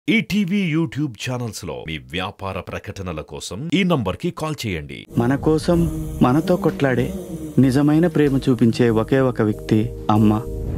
ETV YouTube channels లో మీ వ్యాపార ప్రకటనల కోసం ఈ నంబర్కి కాల్ చేయండి మన కోసం మనతో కొట్లాడే నిజమైన ప్రేమ చూపించే ఒకే ఒక వ్యక్తి అమ్మ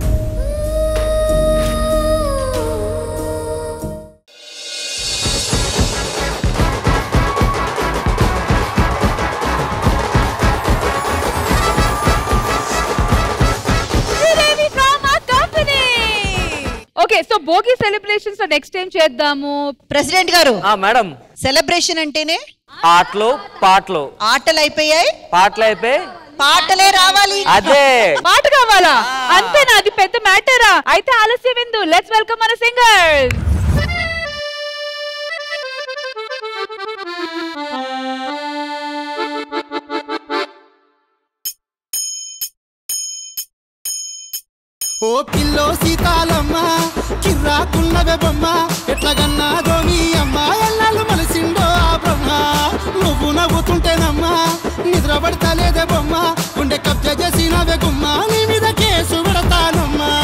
Sridevi from our company. Okay so Bhogi celebrations లో నెక్స్ట్ టైం చేద్దాము ప్రెసిడెంట్ గారు ఆ మేడం సెలబ్రేషన్ అంటేనే ఆటలు పాటలు ఆటలు అయిపోయాయి పాటలు అయిపోయి పాటలే రావాలి అదే మాట కావాలా అంతేనా అది పెద్ద మ్యాటరా అయితే ఆలస్యం ఎందు లెట్స్ వెల్కమ్ మన సింగర్స్ ఓ పిల్లో సీతాలమ్మ కిర్రాకున్నవే బొమ్మ ఎట్లగన్నా దోని అమ్మ ఎన్నాళ్ళు మలిసిండో ఆ బ్రహ్మ నువ్వు నవ్వుతుంటేనమ్మా నిద్ర పడతలేదే బొమ్మ గుండె కబ్జ చేసినవే గుమ్మ నీ మీద కేసు పెడతానమ్మా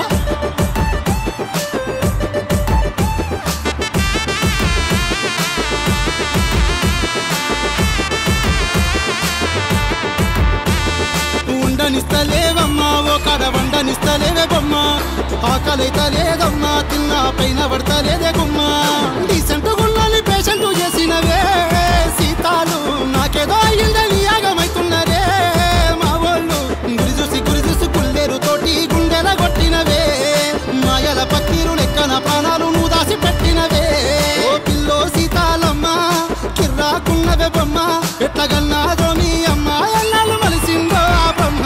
ఉండనిస్తలేవమ్మా ఓ కడ వండనిస్తలేవే బొమ్మ ఆకలైతే లేదమ్మా తిన్నా పైన పడతలేదే గుమ్మ డీసెంట్ గుళ్ళని పేషెంట్ చేసినవే సీతాలు నాకేదో అయ్యిందని యాగమైతున్నరే మా వాళ్ళు గురి చూసి గురి చూసి గుండెరు తోటి గుండెల కొట్టినవే మాయల పక్కీరు లెక్కన ప్రాణాలు నువ్వు దాసి పెట్టినవే ఓ పిల్లో సీతాలమ్మ కిర్రాకున్నవే బొమ్మ ఎట్లగన్నాదో మీ అమ్మ ఎన్నాళ్ళు మలిసిందో ఆ బ్రహ్మ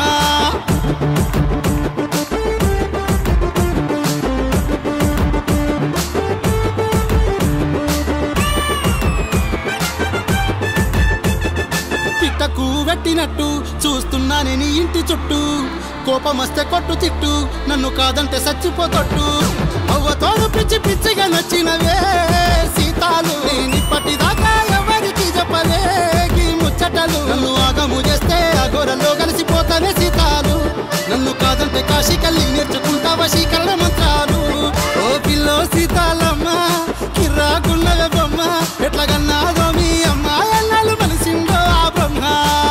పిట్టకు వెట్టినట్టు చూస్తున్నానే నీ ఇంటి చుట్టూ కోపమస్తే కొట్టు తిట్టు నన్ను కాదంటే చచ్చిపోతొట్టు అవ్వతోడు పిచ్చి పిచ్చిగా నచ్చినవే సీతాలు నేనిప్పటిదాకా ఎవరికి చెప్పలే ఈ ముచ్చటలు నన్ను ఆగము చేస్తే అఘోరలో కలిసిపోతానే సీతాలు నన్ను కాదంటే కాశీకల్లి నేర్చుకుంటా వశీకరణ మంత్రాలు ఓ పిల్లో సీతాలమ్మ కిర్రాకున్నవే బొమ్మ ఎట్లగన్నాదో మీ అమ్మ ఎన్నాళ్ళు మలిసిందో ఆ బ్రహ్మ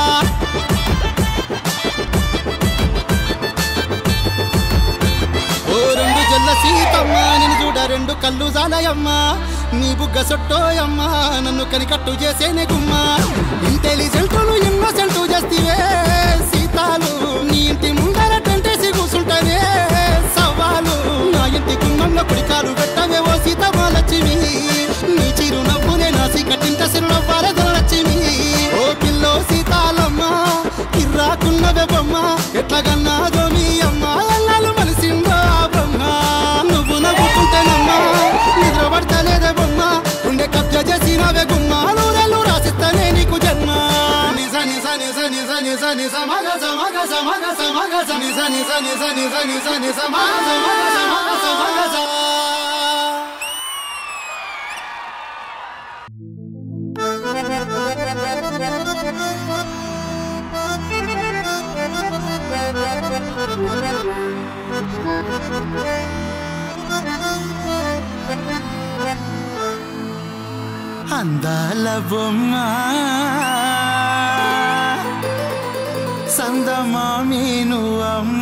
ఓ రెండు జల్ల సీతమ్మ నేను చూడ రెండు కళ్ళు జాలయమ్మ నీ బుగ్గ సొట్టోయమ్మ నన్ను కనికట్టు చేసేనే గుమ్మ ఇంటెలిజెంటులు ఇన్నోసెంటు చేస్తివే సీతాలు నీ ఇంటి ముందర టెంటేసి కూసుంటనే సవాలు నా ఇంటి గుమ్మంలో కుడికాలు పెట్టవే ఓ సీతమ్మ లక్ష్మి నీ చిరు నవ్వునే నాసి కట్టింట సిరునవ్వాల లక్ష్మి ఓ పిల్లో సీతాలమ్మ కిర్రాకున్నవే బొమ్మ ఎట్లగన్నాదో మీ అమ్మ ఎన్నాళ్ళు మలిసిందో ఆ బ్రహ్మ నువ్వు నవ్వుకుంటేనమ్మా నిద్ర పడతలేదే బొమ్మ గుండె కబ్జ చేసినవే గుమ్మ నూరెళ్ళు రాసిస్తానే నీకు జన్మ నిజ నిజ నిజ నిజ నిజ నిజ మగ సమగ సమగ సమగ స నిజ నిజ నిజ నిజ నిజ నిజ మగ సమగ సమగ సమగ స అందాల బొమ్మ సందమామి నువ్వమ్మ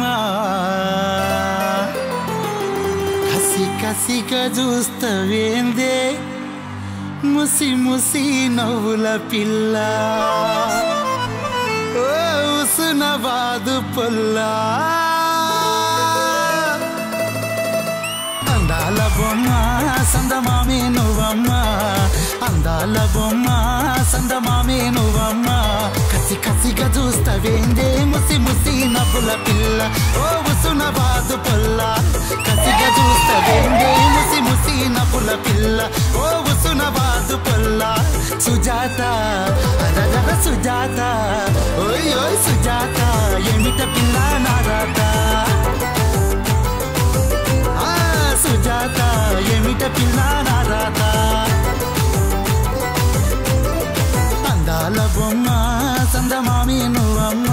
కసి కసిగా చూస్తవేందే ముసి ముసి నవ్వుల పిల్ల ఓ ఉసునబాదు పొల్లా అందాల బొమ్మ సందమామి నువ్వమ్మ అందాల బొమ్మ సందమామి నువ్వమ్మ కసి కసిగా చూస్తవేందే ముసి ముసి నవ్వుల పిల్ల ఓ ఉసున బాదు పొల్ల కసిగా చూస్తవేందే ముసి ముసి నవ్వుల పిల్ల ఓ ఉసున బాదు పొల్ల సుజాత అరగర సుజాత ఓయ్ ఓయ్ సుజాత ఏమిట పిల్ల నారాత ఆ సుజాత ఏమిట పిల్ల నారాత అందాల బొమ్మ సందమామి నువ్వమ్మ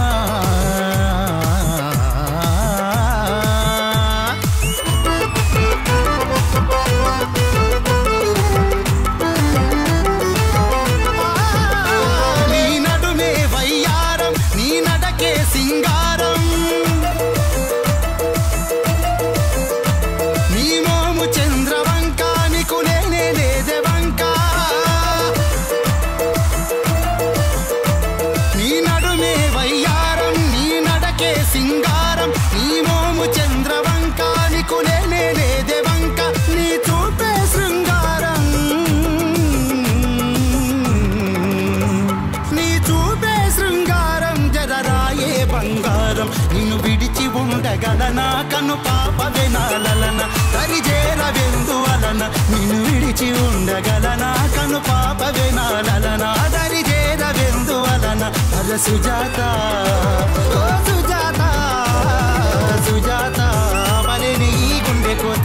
ఉండగలనా కను పాప వినాలన దరిజేర వెందువలన నిన్ను విడిచి ఉండగలనా కను పాప వినాలన దరిజేర వెందువలన అర సుజాత ఓ సుజాత సుజాత మరే నీ గుండె కోత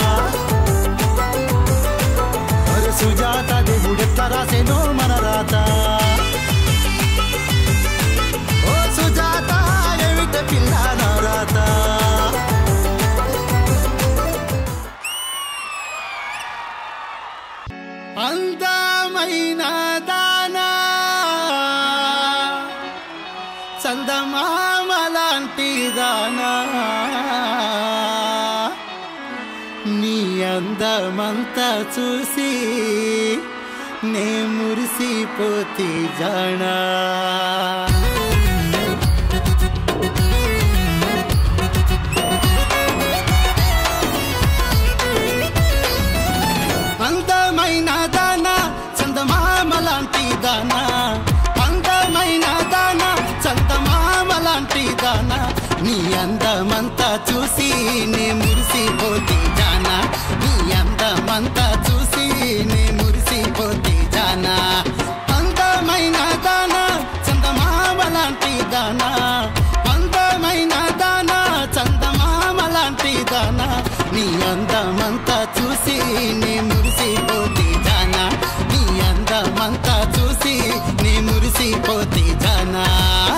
అరే సుజాత దేవుడెట్లా రాసేనో మన రాత ఓ సుజాత ఏమిట పిల్ల నా రాత అందమైన దానా చందమామలాంటి దానా నీ అందమంతా చూసి నే మురిసిపోతే జానా అందమైన దానా చందమామలాంటి దానా అందమైన దానా చందమామలాంటి దానా నీ అందమంతా చూసి నే మురిసిపోతే జానా నీ అందమంతా చూసి నే మురిసిపోతే జానా అందమైన దానా చందమామలాంటి దానా అందమైన దానా చందమామలాంటి దానా నీ అందమంతా చూసి నే మురిసిపోతే జానా నీ అందమంతా చూసి నే మురిసిపోతే జానా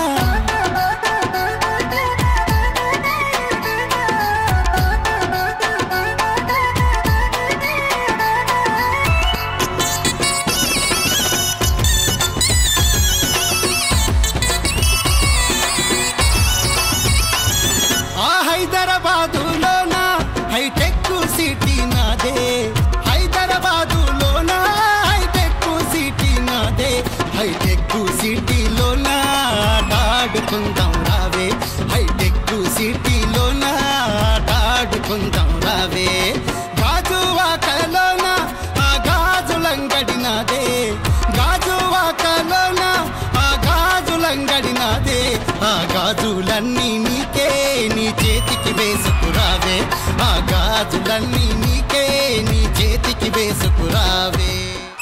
ఆ హైదరాబాదులోన హైటెక్ సిటీ నాదే హైదరాబాదులోన హైటెక్ సిటీ నాదే హైటెక్ సిటీలోన ఆడుకుందాం రావే హైటెక్ సిటీలోన ఆడుకుందాం రావే గాజువాకలోన ఆ గాజులంగడి నాదే గాజువాకలోన ఆ గాజులంగడి నాదే ఆ గాజులన్నీ నీకే నీ చేతికి వేసుకురావే ఆ గాజులన్నీ నీకే నీ చేతికి వేసుకురావే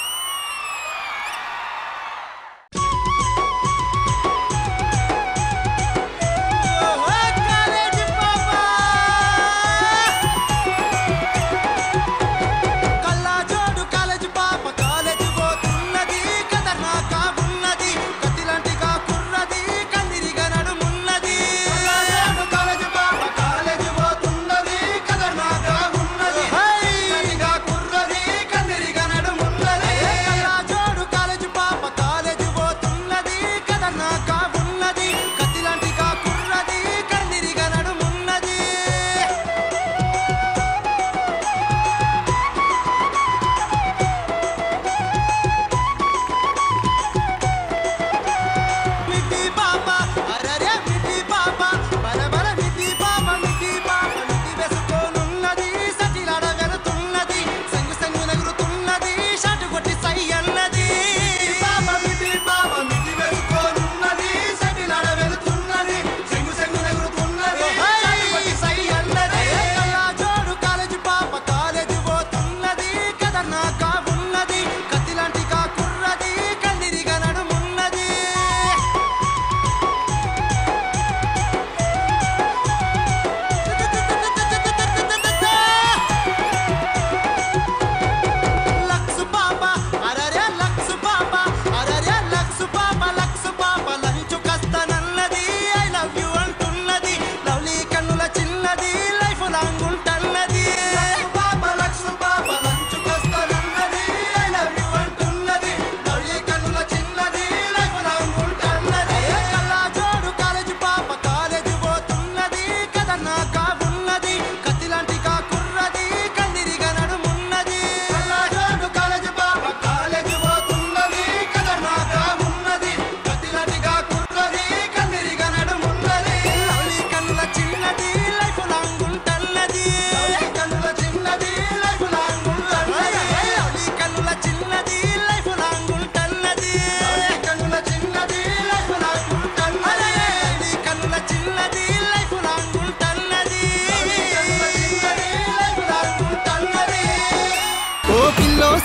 కల్లాజోడు కాలేజ్ పాప కాలేజ్ పోతున్నది కదర్నాక ఉన్నది కత్తిలాంటిగా కుర్రది కందిరిగా నడుమున్నది కాలేజ్ పాప కాలేజ్ పోతున్నది కదర్నాక ఉన్నది కత్తిలాంటిగా కుర్రది కందిరిగా నడుమున్నది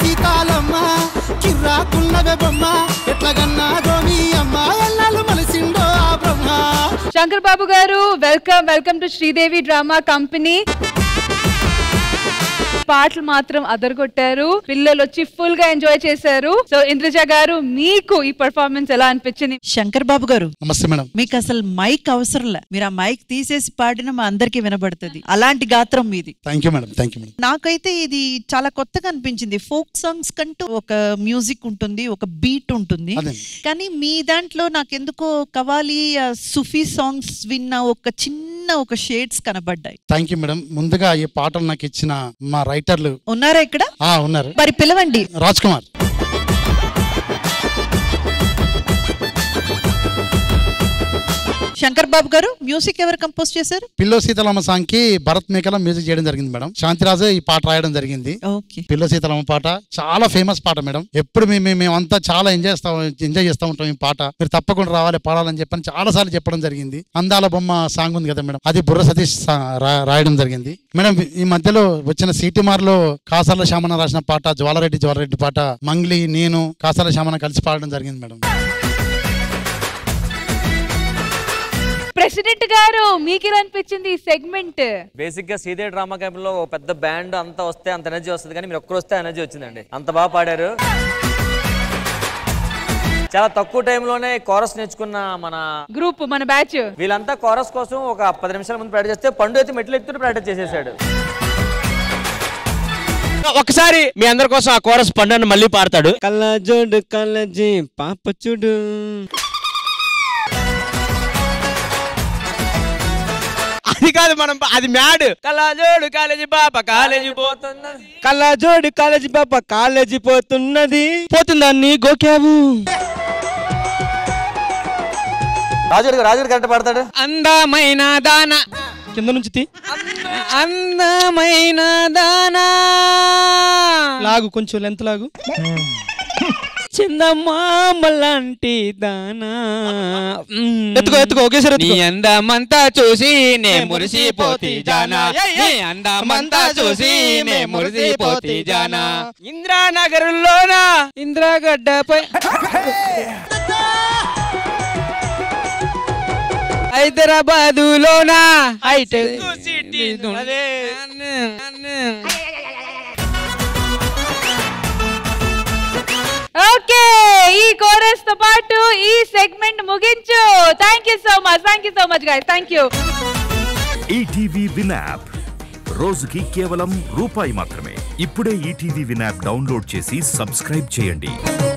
సీతాలమ్మ కిర్రాకున్నవే బొమ్మ ఎట్లగన్నా గోమి అమ్మ ఎన్నాళ్ళు మలిసిండో ఆ బ్రహ్మ Shankar Babu garu welcome welcome to Sridevi drama company పాటలు మాత్రం అదరగొట్టారు పిల్లలు వచ్చి ఫుల్ గా ఎంజాయ్ చేశారు సో ఇంద్రజ గారు మీకు ఈ పర్ఫార్మెన్స్ ఎలా అనిపించింది శంకర్ బాబు గారు నమస్తే మేడం మీకు అసలు మైక్ అవసరంలే మీరు ఆ మైక్ తీసేసి పాడిన మా అందరికి వినబడుతుంది అలాంటి గాత్రం మీది thank you madam thank you madam నాకైతే ఇది చాలా కొత్తగా అనిపించింది ఫోక్ సాంగ్స్ కంటూ ఒక మ్యూజిక్ ఉంటుంది ఒక బీట్ ఉంటుంది అదే. కానీ మీ దాంట్లో నాకెందుకో కవాలి ఆ సుఫీ సాంగ్స్ విన్న ఒక చిన్న ఒక షేడ్స్ కనబడ్డాయి థ్యాంక్ యూ మేడం ముందుగా ఈ పాటలు నాకు ఇచ్చిన మా రైటర్లు ఉన్నారా ఇక్కడ ఆ ఉన్నారు మరి పిలవండి రాజ్ కుమార్ శంకర్ బాబు గారు మ్యూజిక్ ఎవరు కంపోజ్ చేశారు పిల్లో సీతలమ్మ సాంగ్ కి భరత్ మేకల మ్యూజిక్ చేయడం జరిగింది మేడం శాంతిరాజు ఈ పాట రాయడం జరిగింది ఓకే పిల్ల సీతలమ్మ పాట చాలా ఫేమస్ పాట మేడం ఎప్పుడు మేము మేము- మేమంతా చాలా ఎంజాయ్ చేస్తాం ఎంజాయ్ చేస్తూ ఉంటాం ఈ పాట మీరు తప్పకుండా రావాలి పాడాలని చెప్పని చాలా సార్లు చెప్పడం జరిగింది అందాల బొమ్మ సాంగ్ ఉంది కదా మేడం అది బుర్ర సతీష్ సా- రా- రాయడం జరిగింది మేడం ఈ మధ్యలో వచ్చిన సిటీమార్ లో కాసాల శామన రాసిన పాట జ్వాలారెడ్డి జ్వాలారెడ్డి పాట మంగ్లీ నేను కాసాల శామన కలిసి పాడడం జరిగింది మేడం ప్రెసిడెంట్ గారు మీకు ఎలా అనిపించింది ఈ సెగ్మెంట్ బేసిక్ గా శ్రీదేవి డ్రామా క్యాంప్ లో ఒక పెద్ద బ్యాండ్ అంతా వస్తే అంత ఎనర్జీ వస్తుంది కానీ మీరు ఒక్కరు వస్తే ఎనర్జీ వచ్చిందండి అంత బాగా పాడారు చాలా తక్కువ టైంలోనే కోరస్ నేర్చుకున్న మన గ్రూప్ మన బ్యాచ్ వీళ్ళంతా కోరస్ కోసం ఒక పది నిమిషాల ముందు ప్రాక్టీస్ చేస్తే పండు అయితే మెట్లు ఎక్కుతూ ప్రాక్టీస్ చేసేసాడు ఒకసారి మీ అందరి కోసం ఆ కోరస్ పండుని మళ్ళీ పాడతాడు కళ్ళజోడు కళ్ళజీ పాప చూడు అది కాదు మనం అది మ్యాడ్ కళ్ళజోడు కాలేజీ పాప కాలేజీ పోతున్నది కళ్ళజోడు కాలేజీ పాప కాలేజీ పోతున్నది పోతుందాన్ని గోకావు రాజుడు రాజుడు కరెక్ట్ పాడతాడు అందమైన దాన కింద నుంచి తీ అందమైన దానా లాగు కొంచెం లెంత్ లాగు చందమామ లాంటి దానా ఎత్తుకో ఎత్తుకో ఒకేసారి నీ అందమంతా చూసి నే మురిసిపోతి జానా నీ అందమంతా చూసి నే మురిసిపోతి జానా ఇంద్రానగర్లోనా ఇంద్రాగడ్డపై హైదరాబాదులోనా హైటెక్ ఓకే ఈ కోరస్ తో పాటు ఈ సెగ్మెంట్ ముగించు thank you so much thank you so much guys thank you ETV win app రోజుకి కేవలం రూపాయి మాత్రమే ఇప్పుడే ఈటీవీ విన్ యాప్ డౌన్లోడ్ చేసి సబ్స్క్రైబ్ చేయండి